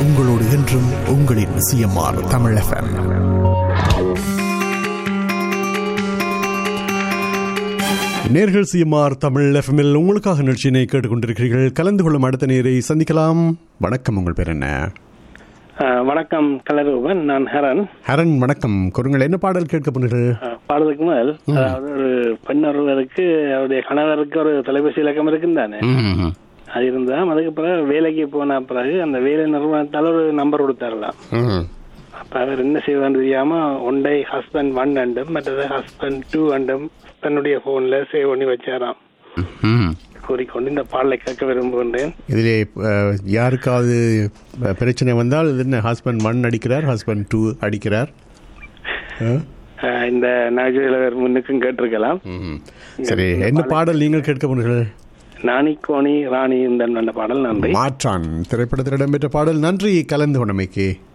உங்களோடு என்றும் உங்களின் சிஎம்ஆர் தமிழ் எஃப்எம் நேர்கள் சிஎம்ஆர் தமிழ் எஃப்எம்எல் உங்களுக்காக நிகழ்ச்சியினை கேட்டுக்கொண்டிருக்கிறீர்கள் கலந்து கொள்ளும் அடுத்த நேரை சந்திக்கலாம் வணக்கம் உங்கள் பேர் என்ன அஹ், வணக்கம் கலரூபன் நான் ஹரன் ஹரன் வணக்கம் குறுங்கள் என்ன பாடல் கேட்க போனீர்கள் அஹ், பாடுறதுக்கு முதல் அதாவது ஒரு பெண் ஒருவருக்கு அவருடைய கணவருக்கு ஒரு தொலைபேசி இலக்கம் இருக்குன்னு தானே அது இருந்தா அதுக்கு பிறகு வேலைக்கு போன பிறகு அந்த வேலை நிறுவனத்தால ஒரு நம்பர் கொடுத்தாரலாம் அப்ப அவர் என்ன செய்வான்னு தெரியாம ஒன்றை ஹஸ்பண்ட் ஒன் அண்டும் மற்றது ஹஸ்பண்ட் டூ அண்டும் தன்னுடைய போன்ல சேவ் பண்ணி வச்சாராம் கூறிக்கொண்டு இந்த பாடலை கேட்க விரும்புகின்றேன் இதிலே அஹ், யாருக்காவது அஹ், பிரச்சனை வந்தால் இது என்ன ஹஸ்பண்ட் ஒன் அடிக்கிறார் ஹஸ்பண்ட் டூ அடிக்கிறார் அஹ்? அஹ், இந்த நகைச்சுவையில் முன்னுக்கும் கேட்டிருக்கலாம் ம். சரி என்ன பாடல் நீங்கள் கேட்க போனீர்கள் நாணி கோணி ராணி இந்த பாடல் நன்றி மாற்றான் திரைப்படத்தில் இடம்பெற்ற பாடல் நன்றி கலந்து கொண்டமைக்கு